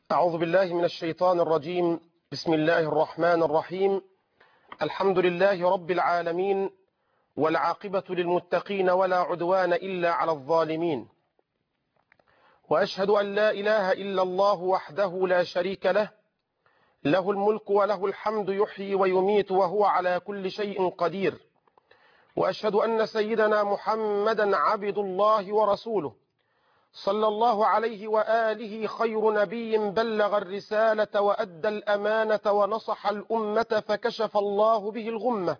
أعوذ بالله من الشيطان الرجيم بسم الله الرحمن الرحيم الحمد لله رب العالمين والعاقبة للمتقين ولا عدوان إلا على الظالمين وأشهد أن لا إله إلا الله وحده لا شريك له له الملك وله الحمد يحيي ويميت وهو على كل شيء قدير وأشهد أن سيدنا محمدا عبد الله ورسوله صلى الله عليه وآله خير نبي بلغ الرسالة وأدى الأمانة ونصح الأمة فكشف الله به الغمة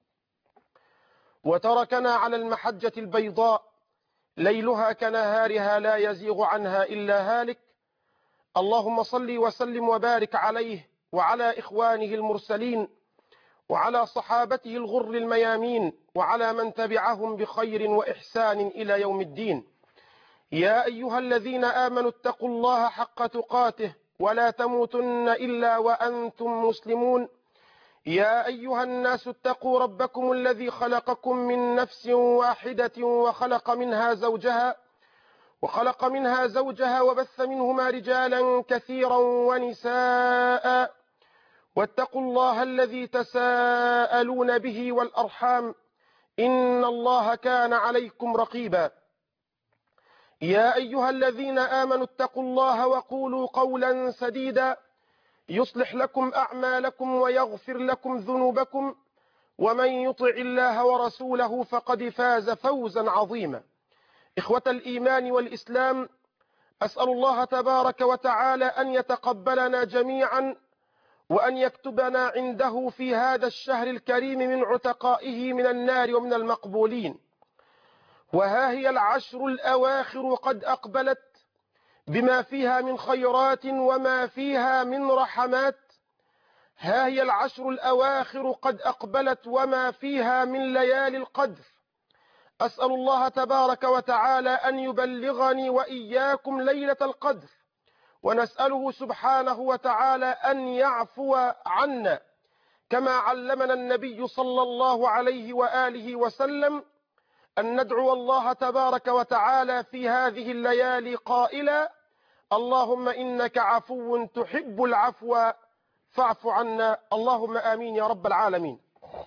وتركنا على المحجة البيضاء ليلها كنهارها لا يزيغ عنها إلا هالك اللهم صل وسلم وبارك عليه وعلى إخوانه المرسلين وعلى صحابته الغر الميامين وعلى من تبعهم بخير وإحسان إلى يوم الدين يا أيها الذين آمنوا اتقوا الله حق تقاته ولا تموتن إلا وأنتم مسلمون يا أيها الناس اتقوا ربكم الذي خلقكم من نفس واحدة وخلق منها زوجها وخلق منها زوجها وبث منهما رجالا كثيرا ونساء واتقوا الله الذي تساءلون به والأرحام إن الله كان عليكم رقيبا يا أيها الذين آمنوا اتقوا الله وقولوا قولا سديدا يصلح لكم أعمالكم ويغفر لكم ذنوبكم ومن يطع الله ورسوله فقد فاز فوزا عظيما إخوة الإيمان والإسلام أسأل الله تبارك وتعالى أن يتقبلنا جميعا وأن يكتبنا عنده في هذا الشهر الكريم من عتقائه من النار ومن المقبولين وها هي العشر الأواخر قد أقبلت بما فيها من خيرات وما فيها من رحمات ها هي العشر الأواخر قد أقبلت وما فيها من ليالي القدر أسأل الله تبارك وتعالى أن يبلغني وإياكم ليلة القدر ونسأله سبحانه وتعالى أن يعفو عنا كما علمنا النبي صلى الله عليه وآله وسلم أن ندعو الله تبارك وتعالى في هذه الليالي قائلا اللهم إنك عفو تحب العفو فاعف عنا اللهم آمين يا رب العالمين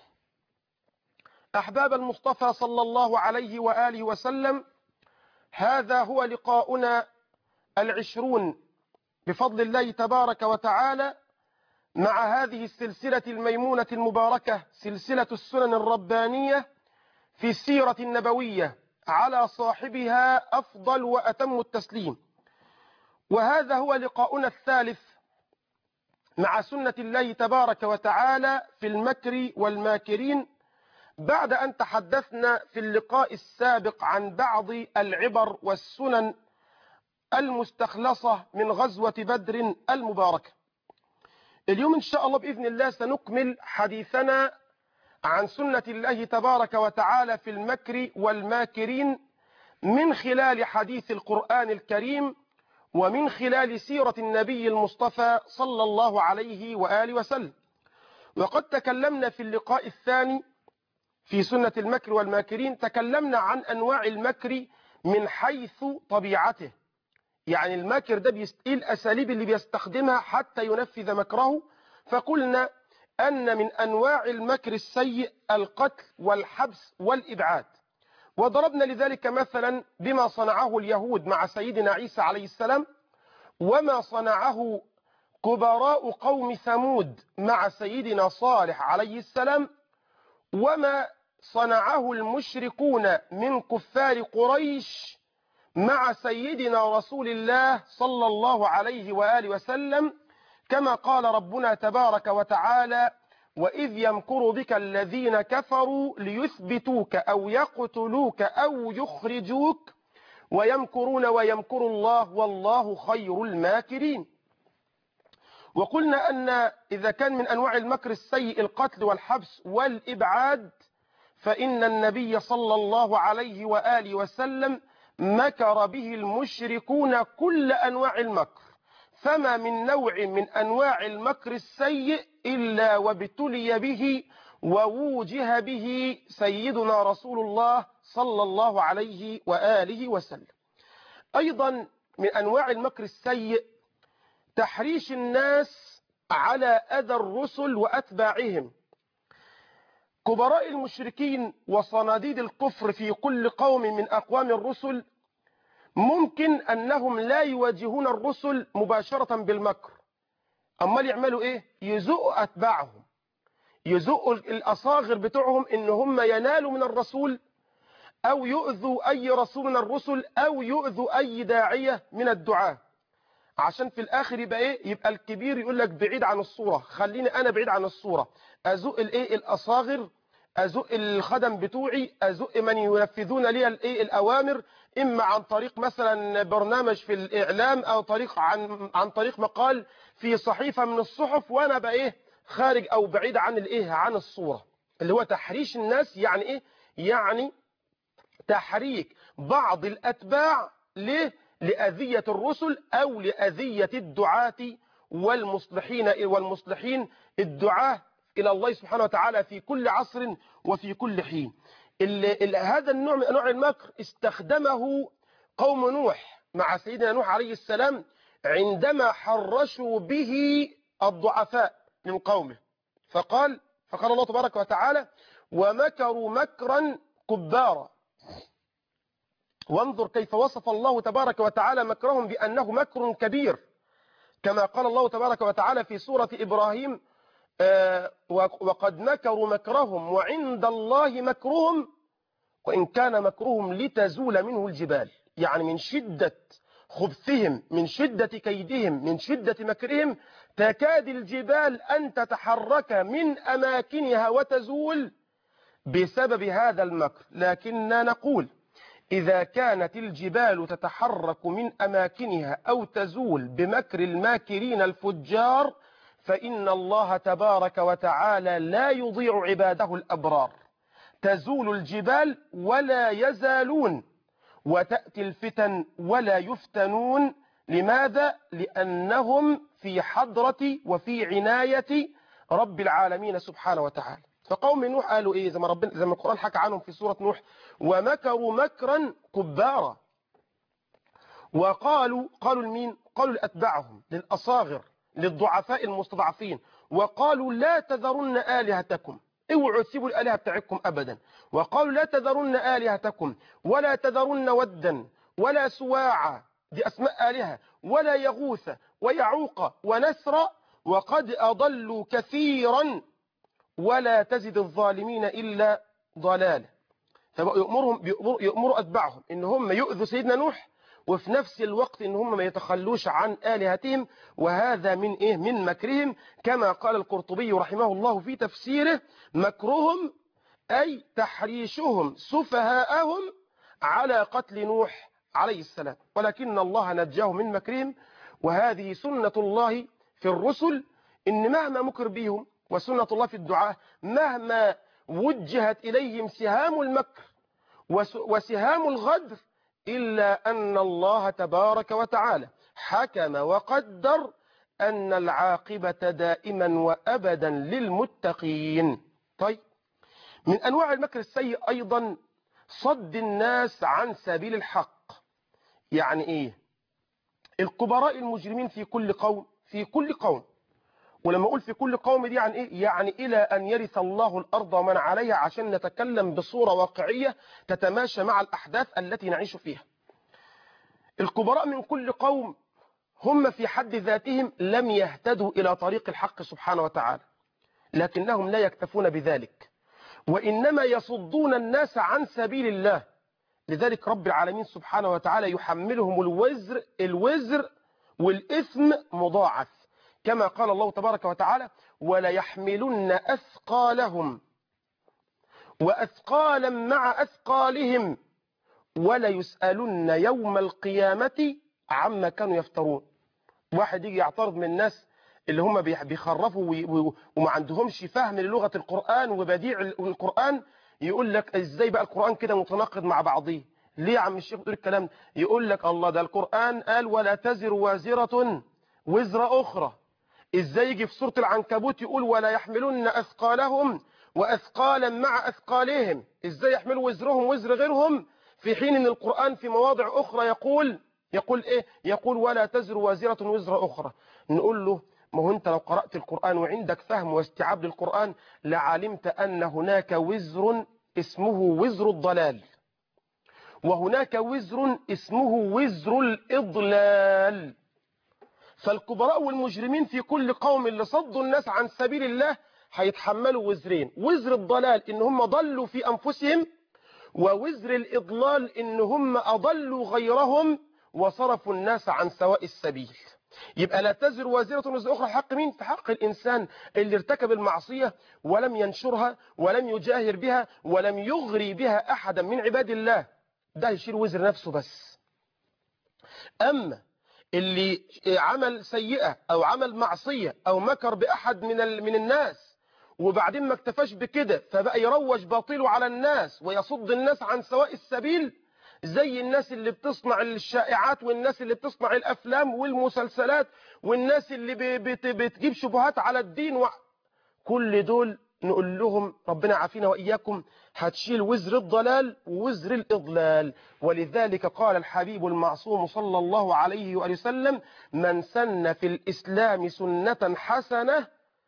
أحباب المصطفى صلى الله عليه وآله وسلم هذا هو لقاؤنا العشرون بفضل الله تبارك وتعالى مع هذه السلسلة الميمونة المباركة سلسلة السنن الربانية في السيرة النبوية على صاحبها أفضل وأتم التسليم وهذا هو لقاؤنا الثالث مع سنة الله تبارك وتعالى في المكر والماكرين بعد أن تحدثنا في اللقاء السابق عن بعض العبر والسنن المستخلصة من غزوة بدر المباركة اليوم إن شاء الله بإذن الله سنكمل حديثنا عن سنة الله تبارك وتعالى في المكر والماكرين من خلال حديث القرآن الكريم ومن خلال سيرة النبي المصطفى صلى الله عليه وآله وسلم وقد تكلمنا في اللقاء الثاني في سنة المكر والماكرين تكلمنا عن أنواع المكر من حيث طبيعته يعني الماكر ده ايه الأساليب اللي بيستخدمها حتى ينفذ مكره فقلنا أن من أنواع المكر السيء القتل والحبس والإبعاد وضربنا لذلك مثلا بما صنعه اليهود مع سيدنا عيسى عليه السلام وما صنعه كبراء قوم ثمود مع سيدنا صالح عليه السلام وما صنعه المشركون من كفار قريش مع سيدنا رسول الله صلى الله عليه وآله وسلم كما قال ربنا تبارك وتعالى وإذ يمكر بك الذين كفروا ليثبتوك أو يقتلوك أو يخرجوك ويمكرون ويمكر الله والله خير الماكرين وقلنا أن إذا كان من أنواع المكر السيء القتل والحبس والإبعاد فإن النبي صلى الله عليه وآله وسلم مكر به المشركون كل أنواع المكر فما من نوع من أنواع المكر السيء إلا وابتلي به ووجه به سيدنا رسول الله صلى الله عليه وآله وسلم أيضا من أنواع المكر السيء تحريش الناس على أذى الرسل وأتباعهم كبراء المشركين وصناديد الكفر في كل قوم من أقوام الرسل ممكن أنهم لا يواجهون الرسل مباشرة بالمكر أما يعملوا إيه يزقوا أتباعهم يزقوا الأصاغر بتوعهم إن هم ينالوا من الرسول أو يؤذوا أي رسول من الرسل أو يؤذوا أي داعية من الدعاة عشان في الآخر يبقى إيه يبقى الكبير يقول لك بعيد عن الصورة خليني أنا بعيد عن الصورة أزق الإيه الأصاغر أزق الخدم بتوعي أزق من ينفذون لي الإيه الأوامر إما عن طريق مثلا برنامج في الإعلام أو طريق عن عن طريق مقال في صحيفة من الصحف وأنا بقى إيه خارج أو بعيد عن الإيه عن الصورة اللي هو تحريش الناس يعني إيه يعني تحريك بعض الأتباع ليه لأذية الرسل أو لأذية الدعاة والمصلحين والمصلحين الدعاة إلى الله سبحانه وتعالى في كل عصر وفي كل حين ال ال هذا النوع من أنواع المكر استخدمه قوم نوح مع سيدنا نوح عليه السلام عندما حرشوا به الضعفاء من قومه فقال فقال الله تبارك وتعالى ومكروا مكرا كبارا وانظر كيف وصف الله تبارك وتعالى مكرهم بأنه مكر كبير كما قال الله تبارك وتعالى في سورة إبراهيم آه وقد مكروا مكرهم وعند الله مكرهم وإن كان مكرهم لتزول منه الجبال يعني من شدة خبثهم من شدة كيدهم من شدة مكرهم تكاد الجبال أن تتحرك من أماكنها وتزول بسبب هذا المكر لكننا نقول إذا كانت الجبال تتحرك من أماكنها أو تزول بمكر الماكرين الفجار فإن الله تبارك وتعالى لا يضيع عباده الأبرار تزول الجبال ولا يزالون وتأتي الفتن ولا يفتنون لماذا؟ لأنهم في حضرة وفي عناية رب العالمين سبحانه وتعالى فقوم نوح قالوا ايه زي ما ربنا زي ما القرآن حكى عنهم في سورة نوح ومكروا مكرا كبارا وقالوا قالوا لمين قالوا لأتباعهم للأصاغر للضعفاء المستضعفين وقالوا لا تذرن آلهتكم اوعوا تسيبوا الآلهة بتاعتكم أبدا وقالوا لا تذرن آلهتكم ولا تذرن ودا ولا سواعا دي أسماء آلهة ولا يغوث ويعوق ونسر وقد أضلوا كثيرا ولا تزد الظالمين إلا ضلالا فيأمرهم يأمروا أتباعهم إن هم يؤذوا سيدنا نوح وفي نفس الوقت إن هم ما يتخلوش عن آلهتهم وهذا من إيه من مكرهم كما قال القرطبي رحمه الله في تفسيره مكرهم أي تحريشهم سفهاءهم على قتل نوح عليه السلام ولكن الله نجاه من مكرهم وهذه سنة الله في الرسل إن مهما مكر بهم وسنة الله في الدعاء مهما وجهت إليهم سهام المكر وسهام الغدر إلا أن الله تبارك وتعالى حكم وقدر أن العاقبة دائما وأبدا للمتقين طيب من أنواع المكر السيء أيضا صد الناس عن سبيل الحق يعني إيه الكبراء المجرمين في كل قوم في كل قوم ولما أقول في كل قوم دي يعني إيه؟ يعني إلى أن يرث الله الأرض ومن عليها عشان نتكلم بصورة واقعية تتماشى مع الأحداث التي نعيش فيها الكبراء من كل قوم هم في حد ذاتهم لم يهتدوا إلى طريق الحق سبحانه وتعالى لكنهم لا يكتفون بذلك وإنما يصدون الناس عن سبيل الله لذلك رب العالمين سبحانه وتعالى يحملهم الوزر الوزر والإثم مضاعف كما قال الله تبارك وتعالى ولا يحملن أثقالهم وأثقالا مع أثقالهم ولا يسألن يوم القيامة عما كانوا يفترون واحد يجي يعترض من الناس اللي هم بيخرفوا وما عندهمش فهم للغة القرآن وبديع القرآن يقول لك ازاي بقى القرآن كده متناقض مع بعضيه ليه يا عم الشيخ بتقول الكلام يقول لك الله ده القرآن قال ولا تزر وازرة وزر أخرى ازاي يجي في سورة العنكبوت يقول ولا يحملن أثقالهم وأثقالا مع أثقالهم ازاي يحملوا وزرهم وزر غيرهم في حين ان القرآن في مواضع أخرى يقول يقول إيه يقول ولا تزر وازرة وزر أخرى نقول له ما هو أنت لو قرأت القرآن وعندك فهم واستيعاب للقرآن لعلمت أن هناك وزر اسمه وزر الضلال وهناك وزر اسمه وزر الإضلال فالكبراء والمجرمين في كل قوم اللي صدوا الناس عن سبيل الله هيتحملوا وزرين وزر الضلال إن هم ضلوا في أنفسهم ووزر الإضلال إن هم أضلوا غيرهم وصرفوا الناس عن سواء السبيل يبقى لا تزر وازرة وزر أخرى حق مين في حق الإنسان اللي ارتكب المعصية ولم ينشرها ولم يجاهر بها ولم يغري بها أحدا من عباد الله ده يشيل وزر نفسه بس أما اللي عمل سيئة أو عمل معصية أو مكر بأحد من من الناس وبعدين ما اكتفاش بكده فبقى يروج باطله على الناس ويصد الناس عن سواء السبيل زي الناس اللي بتصنع الشائعات والناس اللي بتصنع الأفلام والمسلسلات والناس اللي بت بتجيب شبهات على الدين و... كل دول نقول لهم ربنا عافينا وإياكم هتشيل وزر الضلال ووزر الإضلال ولذلك قال الحبيب المعصوم صلى الله عليه وآله وسلم من سن في الإسلام سنة حسنة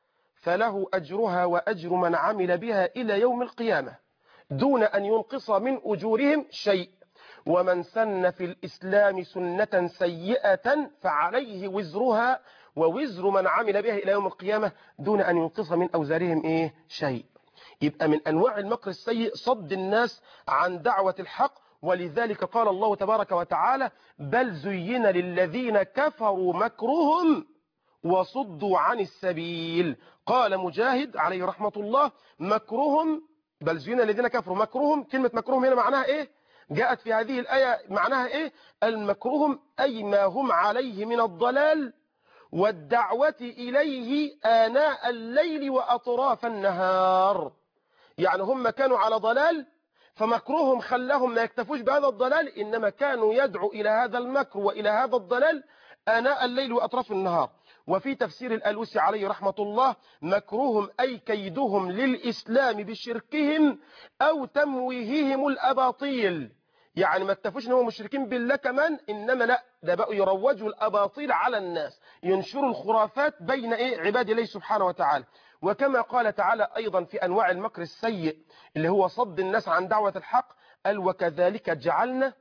فله أجرها وأجر من عمل بها إلى يوم القيامة دون أن ينقص من أجورهم شيء ومن سن في الإسلام سنة سيئة فعليه وزرها ووزر من عمل بها إلى يوم القيامة دون أن ينقص من أوزارهم إيه شيء يبقى من أنواع المكر السيء صد الناس عن دعوة الحق ولذلك قال الله تبارك وتعالى بل زين للذين كفروا مكرهم وصدوا عن السبيل قال مجاهد عليه رحمة الله مكرهم بل زين للذين كفروا مكرهم كلمة مكرهم هنا معناها إيه جاءت في هذه الآية معناها إيه المكرهم أي ما هم عليه من الضلال والدعوة إليه آناء الليل وأطراف النهار يعني هم كانوا على ضلال فمكرهم خلاهم ما يكتفوش بهذا الضلال إنما كانوا يدعو إلى هذا المكر وإلى هذا الضلال آناء الليل وأطراف النهار وفي تفسير الألوسي عليه رحمة الله مكرهم أي كيدهم للإسلام بشركهم أو تمويههم الأباطيل يعني ما اكتفوش ان هم مشركين بالله كمان انما لا ده بقوا يروجوا الاباطيل على الناس ينشروا الخرافات بين ايه عباد الله سبحانه وتعالى وكما قال تعالى ايضا في انواع المكر السيء اللي هو صد الناس عن دعوة الحق قال وكذلك جعلنا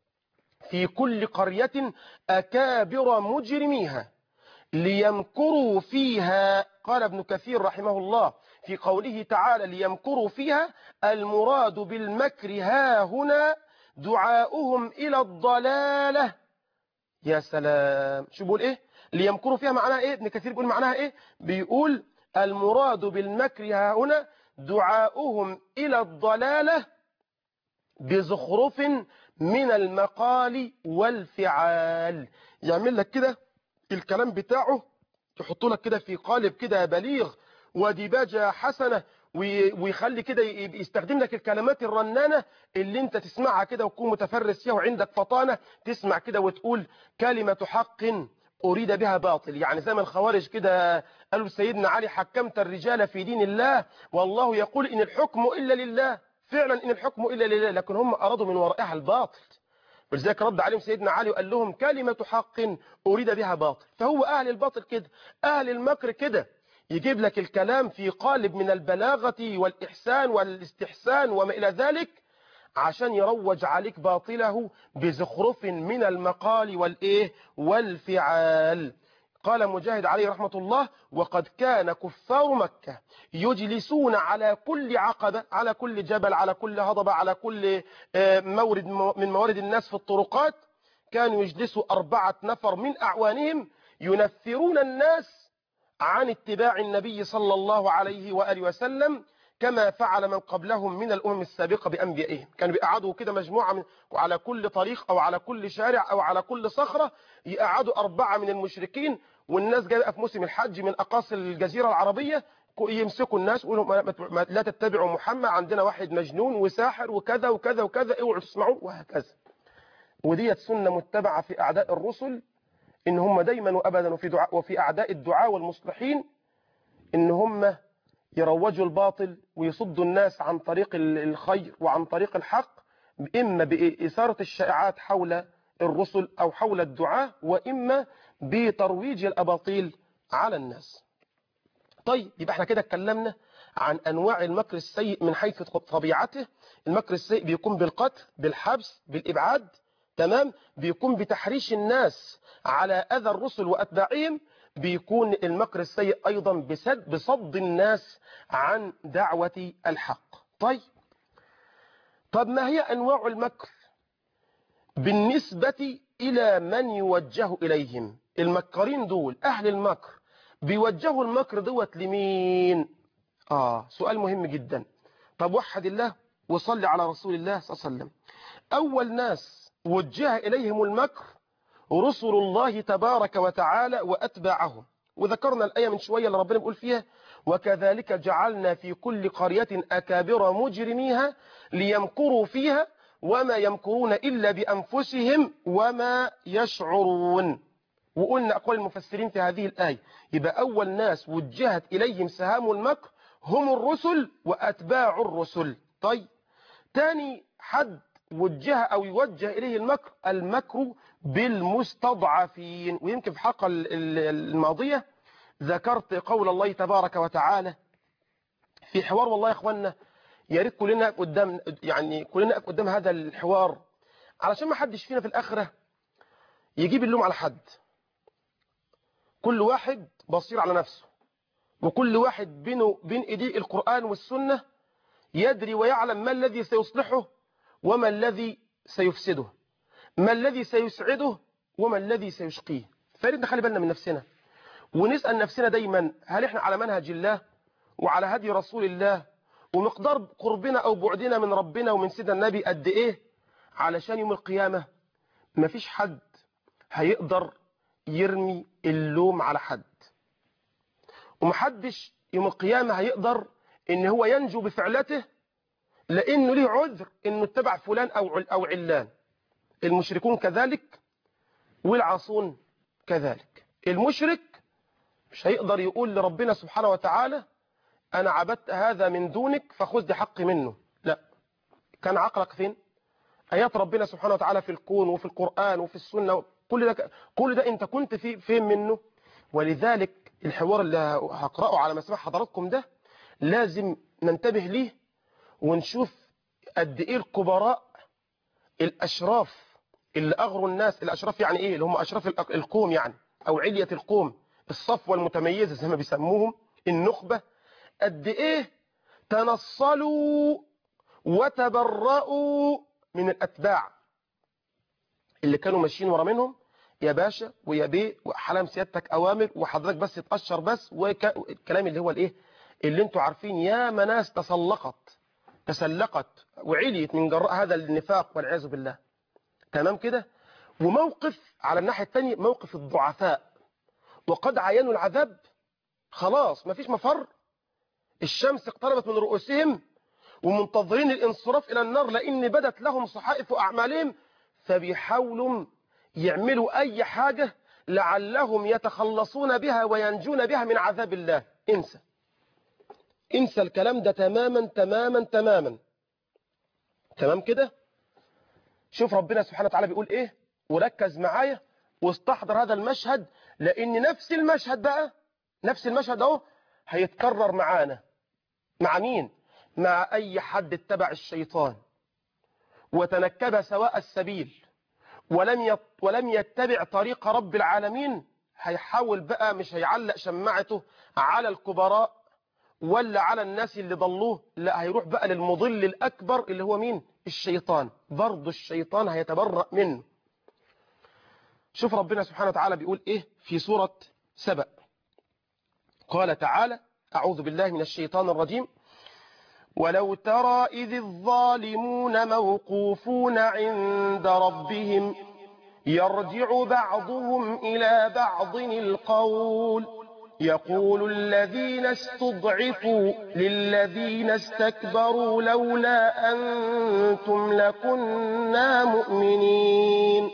في كل قرية اكابر مجرميها ليمكروا فيها قال ابن كثير رحمه الله في قوله تعالى ليمكروا فيها المراد بالمكر ها هنا دعاؤهم إلى الضلالة يا سلام شو بيقول إيه ليمكروا فيها معناها إيه ابن كثير بيقول معناها إيه بيقول المراد بالمكر ها هنا دعاؤهم إلى الضلالة بزخرف من المقال والفعال يعمل لك كده الكلام بتاعه يحطوا لك كده في قالب كده بليغ وديباجة حسنة ويخلي كده يستخدم لك الكلمات الرنانة اللي انت تسمعها كده وتكون متفرس فيها وعندك فطانة تسمع كده وتقول كلمة حق أريد بها باطل يعني زي ما الخوارج كده قالوا سيدنا علي حكمت الرجال في دين الله والله يقول إن الحكم إلا لله فعلا إن الحكم إلا لله لكن هم أرادوا من ورائها الباطل ولذلك رد عليهم سيدنا علي وقال لهم كلمة حق أريد بها باطل فهو أهل الباطل كده أهل المكر كده يجيب لك الكلام في قالب من البلاغة والإحسان والاستحسان وما إلى ذلك عشان يروج عليك باطله بزخرف من المقال والإيه والفعال قال مجاهد عليه رحمة الله وقد كان كفار مكة يجلسون على كل عقبة على كل جبل على كل هضبة على كل مورد من موارد الناس في الطرقات كانوا يجلسوا أربعة نفر من أعوانهم ينفرون الناس عن اتباع النبي صلى الله عليه وآله وسلم كما فعل من قبلهم من الأمم السابقة بأنبيائهم كانوا بيقعدوا كده مجموعة من على كل طريق أو على كل شارع أو على كل صخرة يقعدوا أربعة من المشركين والناس جايه في موسم الحج من أقاصي الجزيرة العربية يمسكوا الناس ويقولوا لا تتبعوا محمد عندنا واحد مجنون وساحر وكذا وكذا وكذا اوعوا تسمعوا وهكذا وديت سنة متبعة في أعداء الرسل إن هم دايما وأبدا وفي, دعاء وفي أعداء الدعاء والمصلحين إن هم يروجوا الباطل ويصدوا الناس عن طريق الخير وعن طريق الحق إما بإثارة الشائعات حول الرسل أو حول الدعاء وإما بترويج الأباطيل على الناس طيب يبقى احنا كده اتكلمنا عن أنواع المكر السيء من حيث طبيعته المكر السيء بيكون بالقتل بالحبس بالإبعاد تمام بيكون بتحريش الناس على أذى الرسل وأتباعهم بيكون المكر السيء أيضا بسد بصد الناس عن دعوة الحق طيب طب ما هي أنواع المكر بالنسبة إلى من يوجه إليهم المكرين دول أهل المكر بيوجهوا المكر دوت لمين آه سؤال مهم جدا طب وحد الله وصلي على رسول الله صلى الله عليه وسلم أول ناس وجه إليهم المكر رسل الله تبارك وتعالى وأتباعهم وذكرنا الآية من شوية اللي ربنا بيقول فيها وكذلك جعلنا في كل قرية أكابر مجرميها ليمكروا فيها وما يمكرون إلا بأنفسهم وما يشعرون وقلنا أقوال المفسرين في هذه الآية يبقى أول ناس وجهت إليهم سهام المكر هم الرسل وأتباع الرسل طيب تاني حد وجه أو يوجه إليه المكر المكر بالمستضعفين ويمكن في الحلقة الماضية ذكرت قول الله تبارك وتعالى في حوار والله يا اخوانا يا ريت كلنا قدام يعني كلنا قدام هذا الحوار علشان ما حدش فينا في الآخرة يجيب اللوم على حد كل واحد بصير على نفسه وكل واحد بينه بين ايديه القرآن والسنة يدري ويعلم ما الذي سيصلحه وما الذي سيفسده ما الذي سيسعده وما الذي سيشقيه فارد نخلي بالنا من نفسنا ونسأل نفسنا دايما هل احنا على منهج الله وعلى هدي رسول الله ومقدار قربنا او بعدنا من ربنا ومن سيدنا النبي قد ايه علشان يوم القيامة مفيش حد هيقدر يرمي اللوم على حد ومحدش يوم القيامة هيقدر ان هو ينجو بفعلته لانه ليه عذر انه اتبع فلان او او علان المشركون كذلك والعاصون كذلك المشرك مش هيقدر يقول لربنا سبحانه وتعالى انا عبدت هذا من دونك فخذ لي حقي منه لا كان عقلك فين ايات ربنا سبحانه وتعالى في الكون وفي القرآن وفي السنة كل ده كل ده انت كنت في فين منه ولذلك الحوار اللي هقرأه على مسمع حضراتكم ده لازم ننتبه ليه ونشوف قد ايه الكبراء الاشراف اللي اغروا الناس الاشراف يعني ايه اللي هم اشراف القوم يعني او علية القوم الصفوة المتميزة زي ما بيسموهم النخبة قد ايه تنصلوا وتبرأوا من الاتباع اللي كانوا ماشيين ورا منهم يا باشا ويا بيه وحلام سيادتك اوامر وحضرتك بس تقشر بس والكلام اللي هو الايه اللي انتوا عارفين يا مناس تسلقت تسلقت وعليت من جراء هذا النفاق والعياذ بالله تمام كده وموقف على الناحية الثانية موقف الضعفاء وقد عينوا العذاب خلاص مفيش مفر الشمس اقتربت من رؤوسهم ومنتظرين الانصراف إلى النار لأن بدت لهم صحائف أعمالهم فبيحاولوا يعملوا أي حاجة لعلهم يتخلصون بها وينجون بها من عذاب الله انسى انسى الكلام ده تماما تماما تماما تمام كده شوف ربنا سبحانه وتعالى بيقول ايه وركز معايا واستحضر هذا المشهد لان نفس المشهد بقى نفس المشهد اهو هيتكرر معانا مع مين مع اي حد اتبع الشيطان وتنكب سواء السبيل ولم يت ولم يتبع طريق رب العالمين هيحاول بقى مش هيعلق شماعته على الكبراء ولا على الناس اللي ضلوه لا هيروح بقى للمضل الأكبر اللي هو مين الشيطان برضه الشيطان هيتبرأ منه شوف ربنا سبحانه وتعالى بيقول ايه في سورة سبأ قال تعالى أعوذ بالله من الشيطان الرجيم ولو ترى إذ الظالمون موقوفون عند ربهم يرجع بعضهم إلى بعض القول يقول الذين استضعفوا للذين استكبروا لولا أنتم لكنا مؤمنين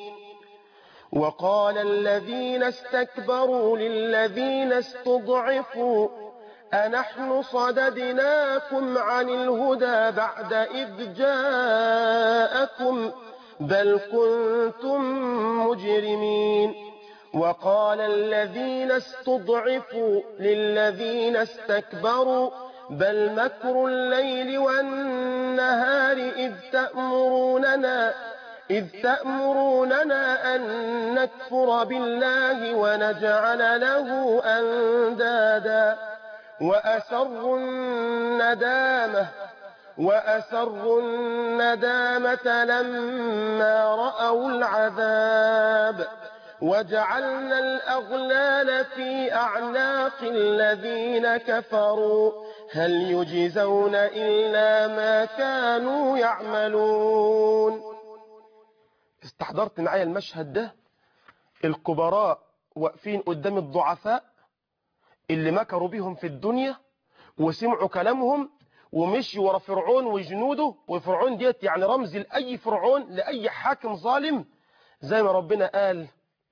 وقال الذين استكبروا للذين استضعفوا أنحن صددناكم عن الهدى بعد إذ جاءكم بل كنتم مجرمين وقال الذين استضعفوا للذين استكبروا بل مكر الليل والنهار إذ تأمروننا إذ تأمروننا أن نكفر بالله ونجعل له أندادا وأسروا الندامة وأسروا الندامة لما رأوا العذاب وجعلنا الأغلال في أعناق الذين كفروا هل يجزون إلا ما كانوا يعملون استحضرت معايا المشهد ده الكبراء واقفين قدام الضعفاء اللي مكروا بيهم في الدنيا وسمعوا كلامهم ومشي ورا فرعون وجنوده وفرعون ديت يعني رمز لأي فرعون لأي حاكم ظالم زي ما ربنا قال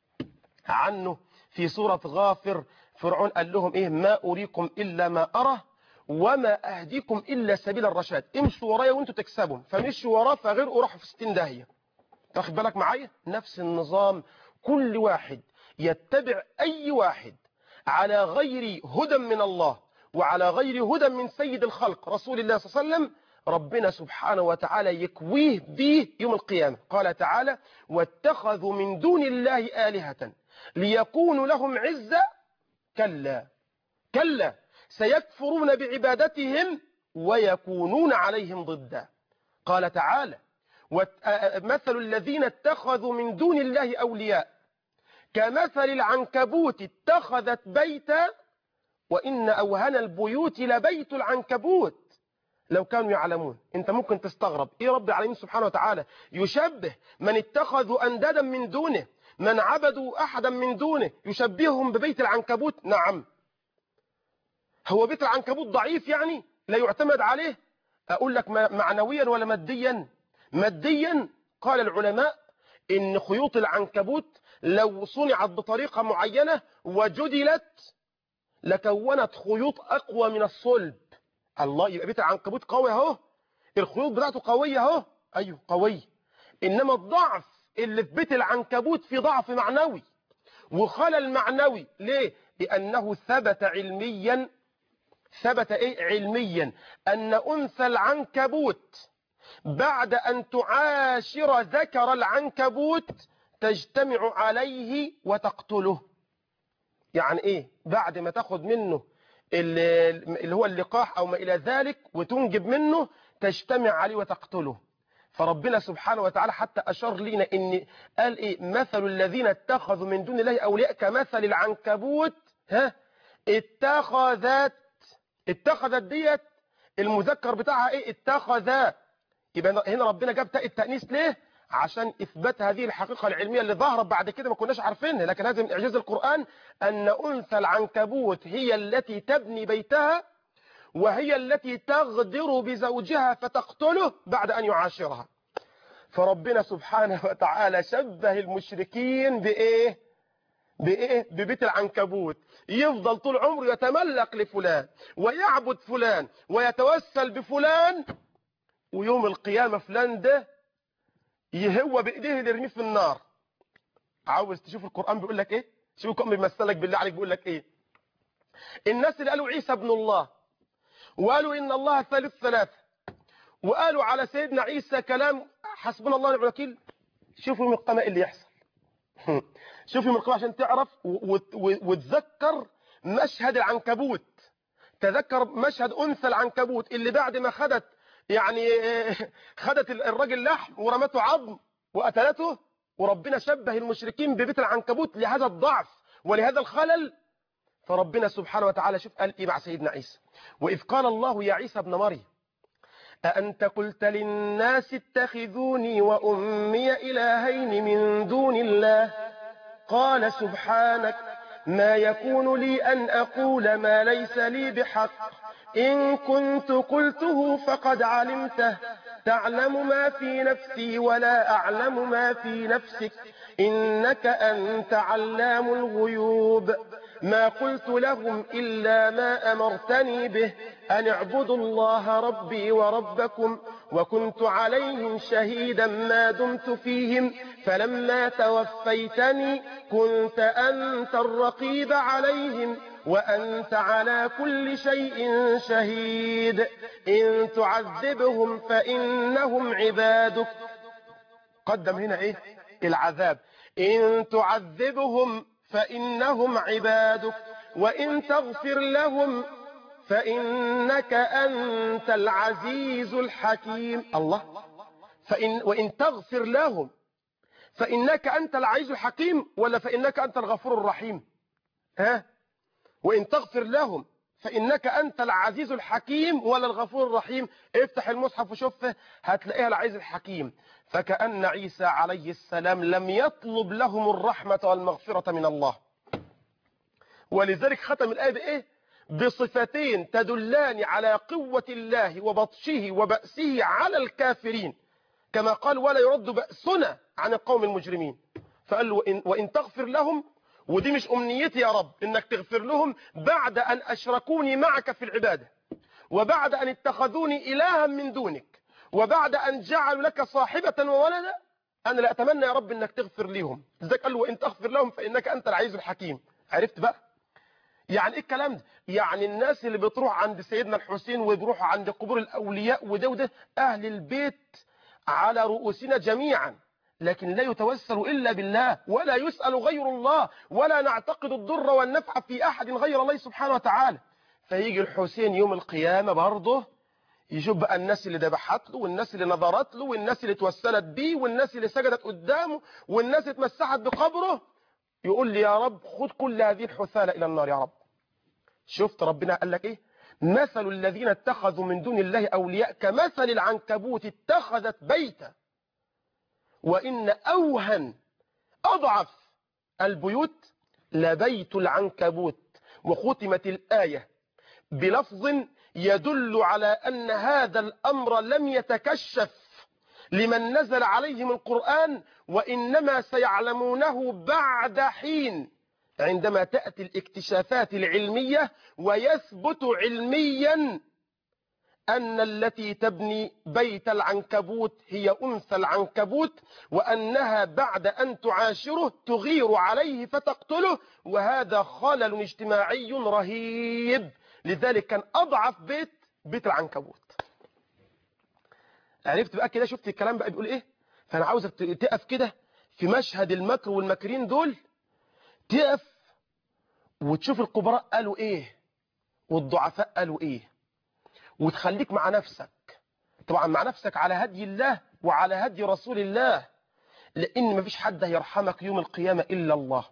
عنه في سورة غافر فرعون قال لهم ايه ما أريكم إلا ما أرى وما أهديكم إلا سبيل الرشاد امشوا ورايا وانتوا تكسبوا فمشوا وراه فغيروا راحوا في 60 داهية تاخد بالك معايا نفس النظام كل واحد يتبع أي واحد على غير هدى من الله وعلى غير هدى من سيد الخلق رسول الله صلى الله عليه وسلم ربنا سبحانه وتعالى يكويه به يوم القيامة قال تعالى واتخذوا من دون الله آلهة ليكونوا لهم عزة كلا كلا سيكفرون بعبادتهم ويكونون عليهم ضدا قال تعالى مثل الذين اتخذوا من دون الله أولياء كمثل العنكبوت اتخذت بيتا وإن أوهن البيوت لبيت العنكبوت لو كانوا يعلمون انت ممكن تستغرب ايه رب العالمين سبحانه وتعالى يشبه من اتخذوا اندادا من دونه من عبدوا احدا من دونه يشبههم ببيت العنكبوت نعم هو بيت العنكبوت ضعيف يعني لا يعتمد عليه اقول لك معنويا ولا ماديا ماديا قال العلماء ان خيوط العنكبوت لو صنعت بطريقة معينة وجدلت لكونت خيوط اقوى من الصلب الله يبقى بيت العنكبوت قوي اهو الخيوط بتاعته قوية اهو ايوه قوي انما الضعف اللي في بيت العنكبوت في ضعف معنوي وخلل معنوي ليه لانه ثبت علميا ثبت ايه علميا ان انثى العنكبوت بعد ان تعاشر ذكر العنكبوت تجتمع عليه وتقتله يعني ايه بعد ما تاخد منه اللي هو اللقاح او ما الى ذلك وتنجب منه تجتمع عليه وتقتله فربنا سبحانه وتعالى حتى اشار لنا ان قال ايه مثل الذين اتخذوا من دون الله اولياء كمثل العنكبوت ها اتخذت اتخذت ديت المذكر بتاعها ايه اتخذ يبقى هنا ربنا جاب تاء التانيث ليه عشان اثبات هذه الحقيقه العلميه اللي ظهرت بعد كده ما كناش عارفينها لكن هذا من اعجاز القران ان انثى العنكبوت هي التي تبني بيتها وهي التي تغدر بزوجها فتقتله بعد ان يعاشرها فربنا سبحانه وتعالى شبه المشركين بايه بايه ببيت العنكبوت يفضل طول عمره يتملق لفلان ويعبد فلان ويتوسل بفلان ويوم القيامه فلان ده يهوى بايديه اللي يرميه في النار عاوز تشوف القران بيقول لك ايه شوف القران بيمثلك بالله عليك بيقول لك ايه الناس اللي قالوا عيسى ابن الله وقالوا ان الله ثالث ثلاثه وقالوا على سيدنا عيسى كلام حسبنا الله ونعم الوكيل شوفوا يوم القيامه ايه اللي يحصل شوف يوم القيامه عشان تعرف وتذكر مشهد العنكبوت تذكر مشهد انثى العنكبوت اللي بعد ما خدت يعني خدت الراجل لحم ورمته عظم وقتلته وربنا شبه المشركين ببيت العنكبوت لهذا الضعف ولهذا الخلل فربنا سبحانه وتعالى شوف قال ايه مع سيدنا عيسى واذ قال الله يا عيسى ابن مريم أأنت قلت للناس اتخذوني وأمي إلهين من دون الله قال سبحانك ما يكون لي أن أقول ما ليس لي بحق إن كنت قلته فقد علمته تعلم ما في نفسي ولا أعلم ما في نفسك إنك أنت علام الغيوب ما قلت لهم إلا ما أمرتني به أن اعبدوا الله ربي وربكم وكنت عليهم شهيدا ما دمت فيهم فلما توفيتني كنت أنت الرقيب عليهم وأنت على كل شيء شهيد إن تعذبهم فإنهم عبادك قدم هنا إيه العذاب إن تعذبهم فإنهم عبادك وإن تغفر لهم فإنك أنت العزيز الحكيم الله فإن وإن تغفر لهم فإنك أنت العزيز الحكيم ولا فإنك أنت الغفور الرحيم ها وإن تغفر لهم فإنك أنت العزيز الحكيم ولا الغفور الرحيم افتح المصحف وشوفه هتلاقيها العزيز الحكيم فكأن عيسى عليه السلام لم يطلب لهم الرحمة والمغفرة من الله ولذلك ختم الآية بإيه بصفتين تدلان على قوة الله وبطشه وبأسه على الكافرين كما قال ولا يرد بأسنا عن القوم المجرمين فقال له وإن, وإن تغفر لهم ودي مش أمنيتي يا رب إنك تغفر لهم بعد أن أشركوني معك في العبادة وبعد أن اتخذوني إلها من دونك وبعد أن جعلوا لك صاحبة وولدا أنا لا أتمنى يا رب إنك تغفر لهم لذلك قال له وإن تغفر لهم فإنك أنت العزيز الحكيم عرفت بقى يعني ايه الكلام ده يعني الناس اللي بتروح عند سيدنا الحسين وبيروحوا عند قبور الاولياء وده وده اهل البيت على رؤوسنا جميعا لكن لا يتوسل الا بالله ولا يسال غير الله ولا نعتقد الضر والنفع في احد غير الله سبحانه وتعالى فيجي الحسين يوم القيامه برضه يشوف بقى الناس اللي ذبحت له والناس اللي نظرت له والناس اللي توسلت بيه والناس اللي سجدت قدامه والناس اللي اتمسحت بقبره يقول لي يا رب خد كل هذه الحثالة إلى النار يا رب شفت ربنا قال لك إيه مثل الذين اتخذوا من دون الله أولياء كمثل العنكبوت اتخذت بيتا وإن أوهن أضعف البيوت لبيت العنكبوت وختمت الآية بلفظ يدل على أن هذا الأمر لم يتكشف لمن نزل عليهم القرآن وإنما سيعلمونه بعد حين عندما تأتي الاكتشافات العلمية ويثبت علميا أن التي تبني بيت العنكبوت هي أنثى العنكبوت وأنها بعد أن تعاشره تغير عليه فتقتله وهذا خلل اجتماعي رهيب لذلك كان أضعف بيت بيت العنكبوت عرفت بقى كده شفت الكلام بقى بيقول ايه فانا عاوزك تقف كده في مشهد المكر والماكرين دول تقف وتشوف الكبراء قالوا ايه والضعفاء قالوا ايه وتخليك مع نفسك طبعا مع نفسك على هدي الله وعلى هدي رسول الله لان مفيش حد هيرحمك يوم القيامة الا الله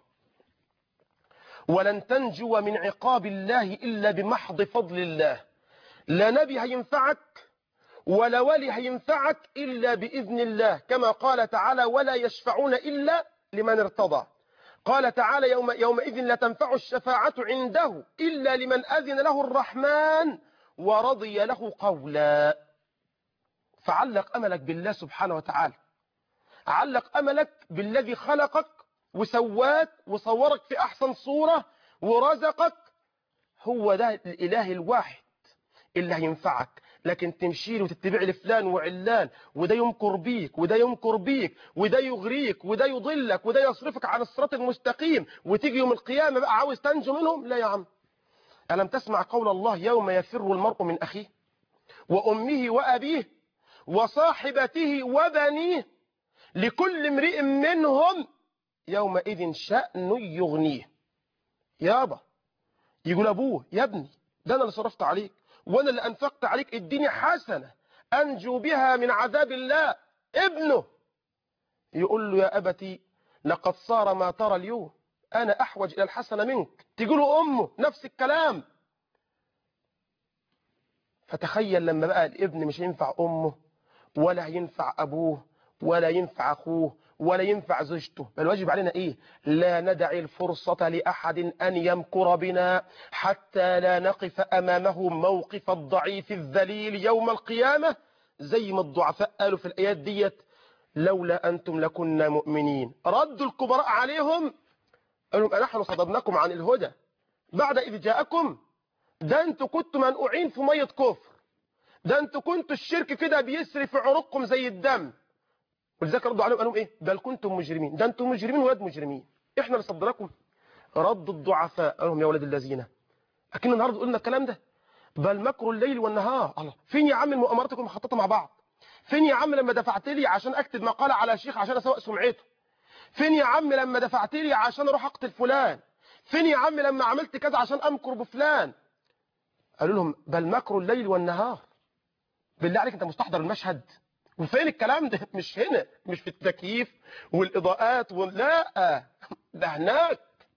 ولن تنجو من عقاب الله الا بمحض فضل الله لا نبي هينفعك ولا ولي هينفعك إلا بإذن الله كما قال تعالى ولا يشفعون إلا لمن ارتضى قال تعالى يوم يومئذ لا تنفع الشفاعة عنده إلا لمن أذن له الرحمن ورضي له قولا فعلق أملك بالله سبحانه وتعالى علق أملك بالذي خلقك وسواك وصورك في أحسن صورة ورزقك هو ده الإله الواحد اللي هينفعك لكن تمشي له وتتبع لفلان وعلان وده يمكر بيك وده يمكر بيك وده يغريك وده يضلك وده يصرفك عن الصراط المستقيم وتيجي يوم القيامة بقى عاوز تنجو منهم لا يا عم ألم تسمع قول الله يوم يفر المرء من أخيه وأمه وأبيه وصاحبته وبنيه لكل امرئ منهم يومئذ شأن يغنيه يابا يقول أبوه يا ابني ده أنا اللي صرفت عليك وانا اللي انفقت عليك اديني حسنة انجو بها من عذاب الله ابنه يقول له يا ابتي لقد صار ما ترى اليوم انا احوج الى الحسنة منك تقول امه نفس الكلام فتخيل لما بقى الابن مش ينفع امه ولا ينفع ابوه ولا ينفع اخوه ولا ينفع زوجته بل واجب علينا ايه لا ندع الفرصة لأحد أن يمكر بنا حتى لا نقف أمامه موقف الضعيف الذليل يوم القيامة زي ما الضعفاء قالوا في الآيات ديت لولا أنتم لكنا مؤمنين ردوا الكبراء عليهم قالوا نحن صددناكم عن الهدى بعد إذ جاءكم ده انتوا كنتوا منقوعين في مية كفر ده انتوا كنتوا الشرك كده بيسري في عروقكم زي الدم ولذلك ردوا عليهم قالوا ايه بل كنتم مجرمين ده انتم مجرمين ولاد مجرمين احنا اللي صدركم رد الضعفاء قال لهم يا ولد الذين اكن النهارده قلنا الكلام ده بل مكر الليل والنهار الله فين يا عم المؤامراتكم محططه مع بعض فين يا عم لما دفعت لي عشان اكتب مقاله على شيخ عشان اسوق سمعته فين يا عم لما دفعت لي عشان اروح اقتل فلان فين يا عم لما عملت كذا عشان امكر بفلان قالوا لهم بل مكر الليل والنهار بالله عليك انت مستحضر المشهد وفين الكلام ده مش هنا مش في التكييف والاضاءات لا ده هناك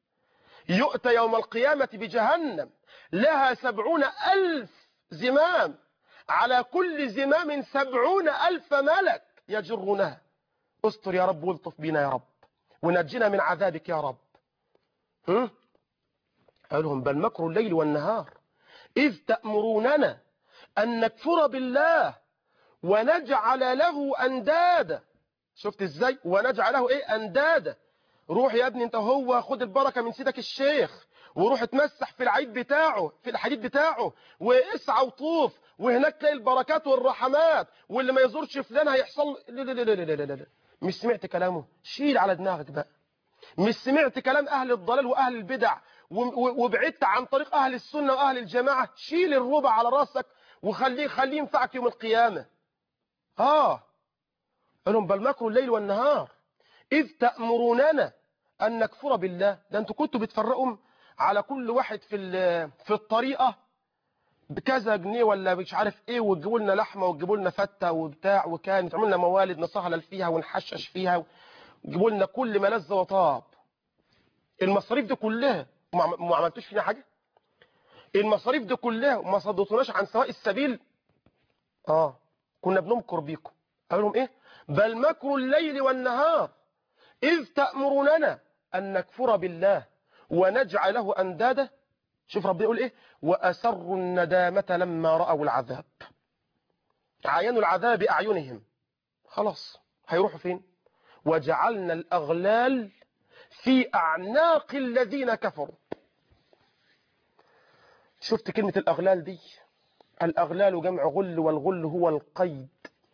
يؤتى يوم القيامة بجهنم لها سبعون ألف زمام على كل زمام سبعون ألف ملك يجرونها استر يا رب والطف بنا يا رب ونجنا من عذابك يا رب هم؟ قالهم بل مكر الليل والنهار إذ تأمروننا أن نكفر بالله ونجعل له أندادا شفت إزاي ونجعله إيه أندادا روح يا ابني انت هو خد البركة من سيدك الشيخ وروح اتمسح في العيد بتاعه في الحديد بتاعه واسعى وطوف وهناك تلاقي البركات والرحمات واللي ما يزورش فلان هيحصل لا لا لا لا لا لا لا. مش سمعت كلامه شيل على دماغك بقى مش سمعت كلام اهل الضلال واهل البدع وبعدت عن طريق اهل السنه واهل الجماعه شيل الربع على راسك وخليه خليه ينفعك يوم القيامه اه قالهم بل مكر الليل والنهار إذ تأمروننا أن نكفر بالله ده أنتوا كنتوا بتفرقوا على كل واحد في في الطريقة بكذا جنيه ولا مش عارف ايه وتجيبوا لنا لحمه وتجيبوا لنا فته وبتاع وكان تعملوا لنا موالد نسهلل فيها ونحشش فيها وتجيبوا لنا كل ما لذ وطاب المصاريف دي كلها ما عملتوش فينا حاجه المصاريف دي كلها وما صدتوناش عن سواء السبيل اه كنا بنمكر بيكم قال لهم ايه بل مكر الليل والنهار إذ تأمروننا أن نكفر بالله ونجعله أندادا شوف ربنا يقول إيه وأسروا الندامة لما رأوا العذاب عاينوا العذاب بأعينهم خلاص هيروحوا فين وجعلنا الأغلال في أعناق الذين كفروا شفت كلمة الأغلال دي الأغلال جمع غل والغل هو القيد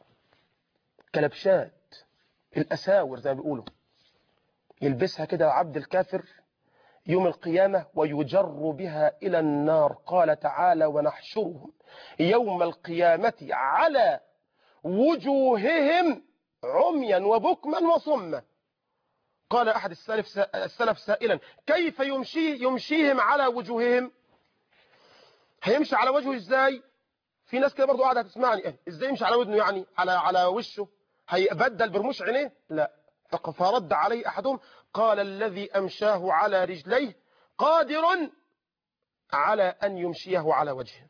كلبشات الأساور زي ما بيقولوا يلبسها كده عبد الكافر يوم القيامة ويجر بها إلى النار قال تعالى ونحشرهم يوم القيامة على وجوههم عميا وبكما وصما قال أحد السلف, السلف سائلا كيف يمشي يمشيهم على وجوههم هيمشي على وجهه ازاي في ناس كده برضو قاعده تسمعني إيه؟ ازاي يمشي على ودنه يعني على على وشه هيبدل برموش عينيه لا فرد عليه أحدهم قال الذي أمشاه على رجليه قادر على أن يمشيه على وجهه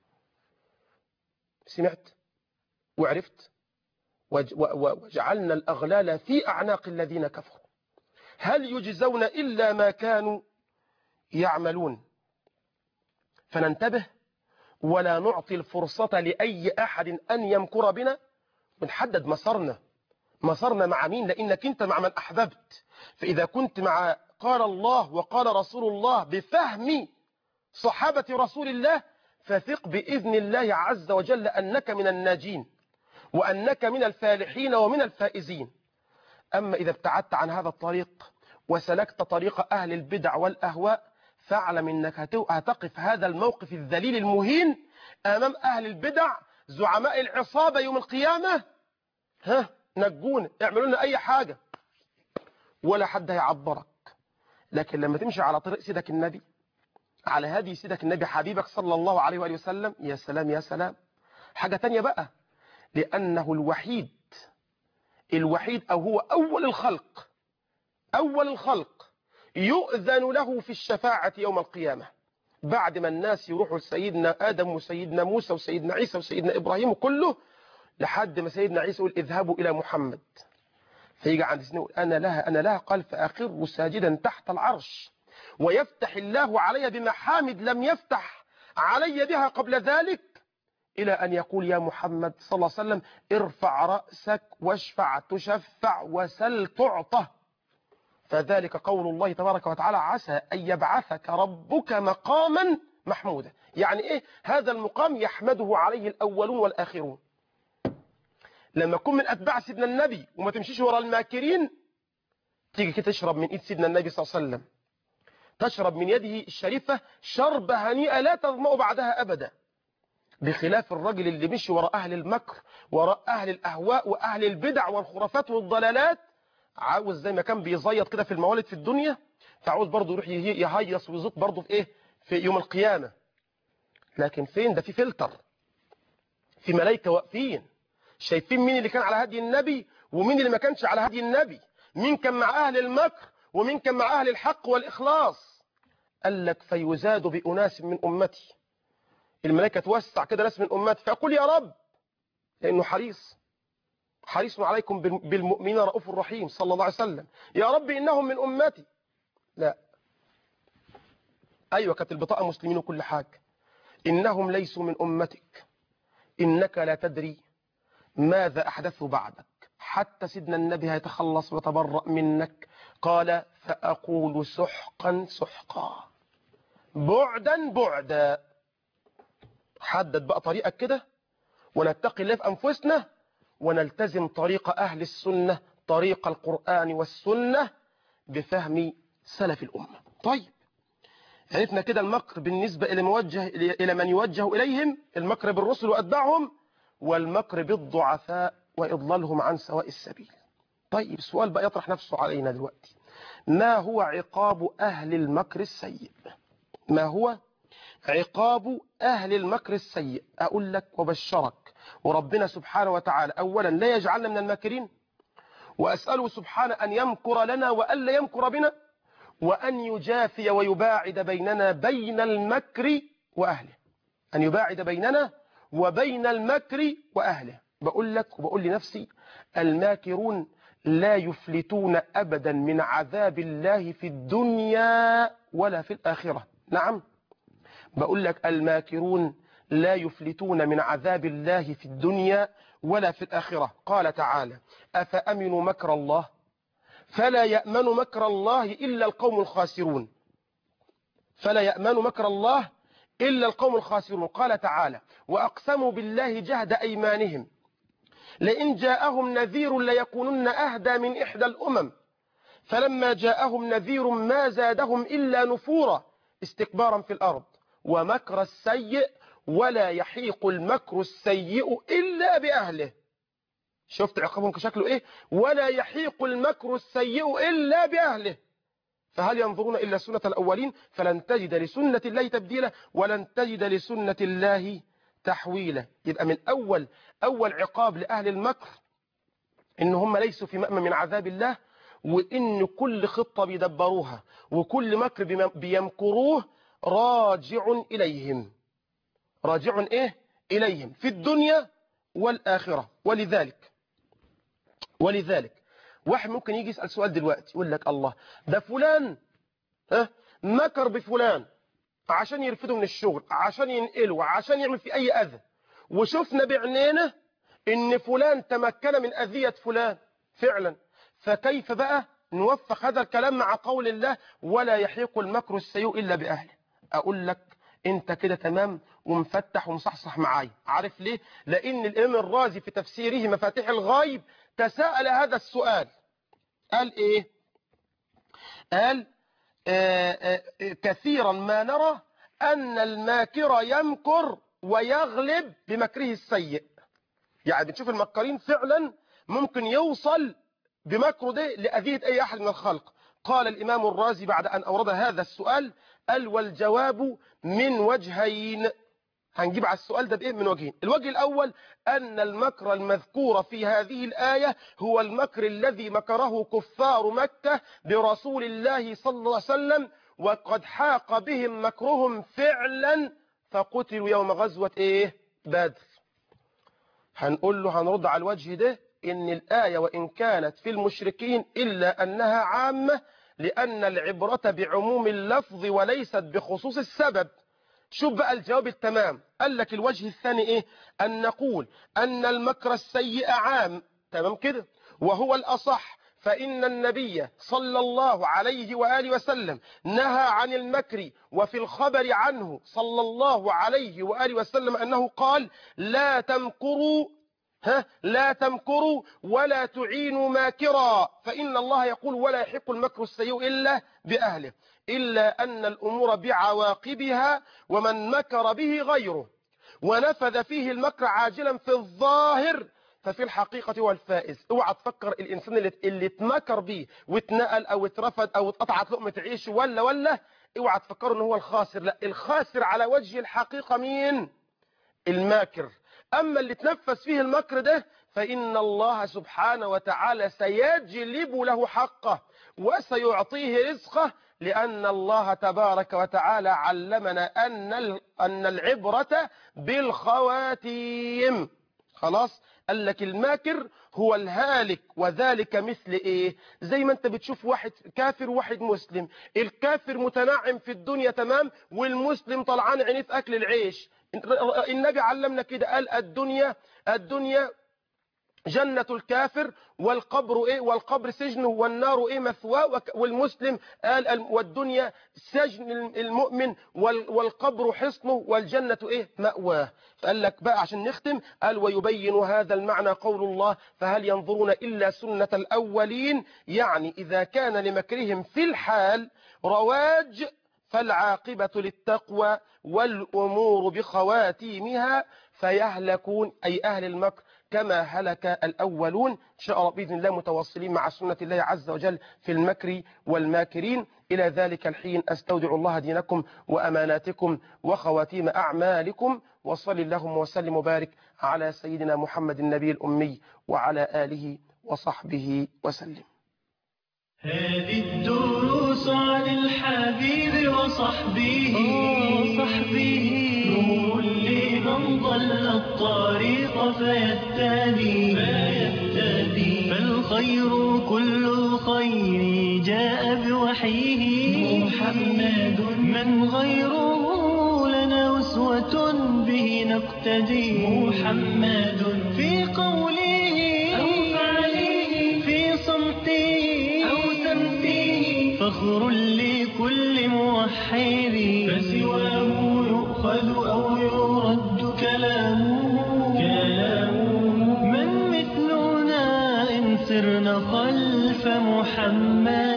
سمعت وعرفت وجعلنا الأغلال في أعناق الذين كفروا هل يجزون إلا ما كانوا يعملون فننتبه ولا نعطي الفرصة لأي أحد أن يمكر بنا بنحدد مسارنا مسارنا مع مين لأنك أنت مع من أحببت فإذا كنت مع قال الله وقال رسول الله بفهم صحابة رسول الله فثق بإذن الله عز وجل أنك من الناجين وأنك من الفالحين ومن الفائزين أما إذا ابتعدت عن هذا الطريق وسلكت طريق أهل البدع والأهواء فاعلم أنك هتقف هذا الموقف الذليل المهين أمام أهل البدع زعماء العصابة يوم القيامة ها نجونا اعملوا لنا أي حاجة ولا حد هيعبرك لكن لما تمشي على طريق سيدك النبي على هدي سيدك النبي حبيبك صلى الله عليه وآله وسلم يا سلام يا سلام حاجة تانية بقى لأنه الوحيد الوحيد أو هو أول الخلق أول الخلق يؤذن له في الشفاعة يوم القيامة بعد ما الناس يروحوا لسيدنا آدم وسيدنا موسى وسيدنا عيسى وسيدنا إبراهيم وكله لحد ما سيدنا عيسى يقول اذهبوا إلى محمد فيجي عند سيدنا يقول أنا لها أنا لها قال فأخر ساجدا تحت العرش ويفتح الله علي بمحامد لم يفتح علي بها قبل ذلك إلى أن يقول يا محمد صلى الله عليه وسلم ارفع رأسك واشفع تشفع وسل تعطى فذلك قول الله تبارك وتعالى عسى أن يبعثك ربك مقاما محمودا يعني إيه هذا المقام يحمده عليه الأولون والآخرون لما تكون من أتباع سيدنا النبي وما تمشيش ورا الماكرين تيجي كده تشرب من إيد سيدنا النبي صلى الله عليه وسلم تشرب من يده الشريفة شرب هنيئة لا تظمأ بعدها أبدا بخلاف الرجل اللي مشي وراء أهل المكر وراء أهل الأهواء وأهل البدع والخرافات والضلالات عاوز زي ما كان بيزيط كده في الموالد في الدنيا فعاوز برضه يروح يهيص ويزيط برضه في إيه في يوم القيامة لكن فين ده في فلتر في ملائكة واقفين شايفين مين اللي كان على هدي النبي ومين اللي ما كانش على هدي النبي مين كان مع أهل المكر ومين كان مع أهل الحق والإخلاص قال لك فيزاد بأناس من أمتي الملائكة توسع كده ناس من أمتي فأقول يا رب لأنه حريص حريص عليكم بالمؤمنين رؤوف رحيم صلى الله عليه وسلم يا رب إنهم من أمتي لا أيوة كانت البطاقة مسلمين وكل حاجة إنهم ليسوا من أمتك إنك لا تدري ماذا أحدثوا بعدك حتى سيدنا النبي هيتخلص ويتبرأ منك قال فأقول سحقا سحقا بعدا بعدا حدد بقى طريقك كده ونتقي الله في أنفسنا ونلتزم طريق أهل السنة طريق القرآن والسنة بفهم سلف الأمة طيب عرفنا كده المكر بالنسبة إلى, موجه إلى من يوجه إليهم المكر بالرسل وأتباعهم والمكر بالضعفاء وإضلالهم عن سواء السبيل طيب السؤال بقى يطرح نفسه علينا دلوقتي ما هو عقاب أهل المكر السيء ما هو عقاب أهل المكر السيء أقول لك وبشرك وربنا سبحانه وتعالى أولا لا يجعلنا من الماكرين وأسأله سبحانه أن يمكر لنا وألا يمكر بنا وأن يجافي ويباعد بيننا بين المكر وأهله أن يباعد بيننا وبين المكر وأهله بقول لك وبقول لنفسي الماكرون لا يفلتون أبدا من عذاب الله في الدنيا ولا في الآخرة نعم بقول لك الماكرون لا يفلتون من عذاب الله في الدنيا ولا في الآخرة قال تعالى أفأمنوا مكر الله فلا يأمن مكر الله إلا القوم الخاسرون فلا يأمن مكر الله إلا القوم الخاسرون قال تعالى وأقسموا بالله جهد أيمانهم لئن جاءهم نذير ليكونن أهدى من إحدى الأمم فلما جاءهم نذير ما زادهم إلا نفورا استكبارا في الأرض ومكر السيء ولا يحيق المكر السيء إلا بأهله شفت عقابهم كشكله إيه ولا يحيق المكر السيء إلا بأهله فهل ينظرون إلا سنة الأولين فلن تجد لسنة الله تبديلا ولن تجد لسنة الله تحويلا يبقى من أول أول عقاب لأهل المكر إن هم ليسوا في مأمن من عذاب الله وإن كل خطة بيدبروها وكل مكر بيمكروه راجع إليهم راجع إيه إليهم في الدنيا والآخرة ولذلك ولذلك واحد ممكن يجي يسأل سؤال دلوقتي يقول لك الله ده فلان ها مكر بفلان عشان يرفده من الشغل عشان ينقله عشان يعمل في أي أذى وشفنا بعينينا إن فلان تمكن من أذية فلان فعلا فكيف بقى نوفق هذا الكلام مع قول الله ولا يحيق المكر السيء إلا بأهله أقول لك انت كده تمام ومفتح ومصحصح معايا عارف ليه لان الامام الرازي في تفسيره مفاتيح الغيب تساءل هذا السؤال قال ايه قال آآ آآ كثيرا ما نرى ان الماكر يمكر ويغلب بمكره السيء يعني بنشوف المكرين فعلا ممكن يوصل بمكره ده لأذية أي أحد من الخلق قال الإمام الرازي بعد أن أورد هذا السؤال قال والجواب من وجهين هنجيب على السؤال ده بإيه من وجهين الوجه الأول أن المكر المذكور في هذه الآية هو المكر الذي مكره كفار مكة برسول الله صلى الله عليه وسلم وقد حاق بهم مكرهم فعلا فقتلوا يوم غزوة إيه بدر هنقول له هنرد على الوجه ده إن الآية وإن كانت في المشركين إلا أنها عامة لأن العبرة بعموم اللفظ وليست بخصوص السبب شوف بقى الجواب التمام قال لك الوجه الثاني إيه أن نقول أن المكر السيء عام تمام كده وهو الأصح فإن النبي صلى الله عليه وآله وسلم نهى عن المكر وفي الخبر عنه صلى الله عليه وآله وسلم أنه قال لا تمكروا ها لا تمكروا ولا تعينوا ماكرا فإن الله يقول ولا يحق المكر السيء إلا بأهله إلا أن الأمور بعواقبها ومن مكر به غيره ونفذ فيه المكر عاجلا في الظاهر ففي الحقيقة هو الفائز اوعى تفكر الإنسان اللي, اللي اتمكر بيه واتنقل أو اترفض أو اتقطعت لقمة عيش ولا ولا اوعى تفكر ان هو الخاسر لا الخاسر على وجه الحقيقة مين الماكر أما اللي تنفذ فيه المكر ده فإن الله سبحانه وتعالى سيجلب له حقه وسيعطيه رزقه لأن الله تبارك وتعالى علمنا أن أن العبرة بالخواتيم خلاص قال لك الماكر هو الهالك وذلك مثل ايه زي ما انت بتشوف واحد كافر وواحد مسلم الكافر متنعم في الدنيا تمام والمسلم طلعان عينيه في اكل العيش النبي علمنا كده قال الدنيا الدنيا جنة الكافر والقبر ايه والقبر سجنه والنار ايه مثواه والمسلم قال والدنيا سجن المؤمن والقبر حصنه والجنة ايه مأواه فقال لك بقى عشان نختم قال ويبين هذا المعنى قول الله فهل ينظرون إلا سنة الأولين يعني إذا كان لمكرهم في الحال رواج فالعاقبة للتقوى والأمور بخواتيمها فيهلكون أي أهل المكر كما هلك الأولون إن شاء الله بإذن الله متواصلين مع سنة الله عز وجل في المكر والماكرين إلى ذلك الحين أستودع الله دينكم وأماناتكم وخواتيم أعمالكم وصل اللهم وسلم وبارك على سيدنا محمد النبي الأمي وعلى آله وصحبه وسلم هذه الدروس عن الحبيب وصحبه وصحبه نور لمن ضل الطريق فيتبي فيتبي فالخير كل خير جاء بوحيه محمد من غيره لنا أسوة به نقتدي محمد في قوله أو فعله في صمته أو سمته فخر لكل موحد فسواه يؤخذ أو يرد كلامه كلامه من مثلنا إن سرنا خلف محمد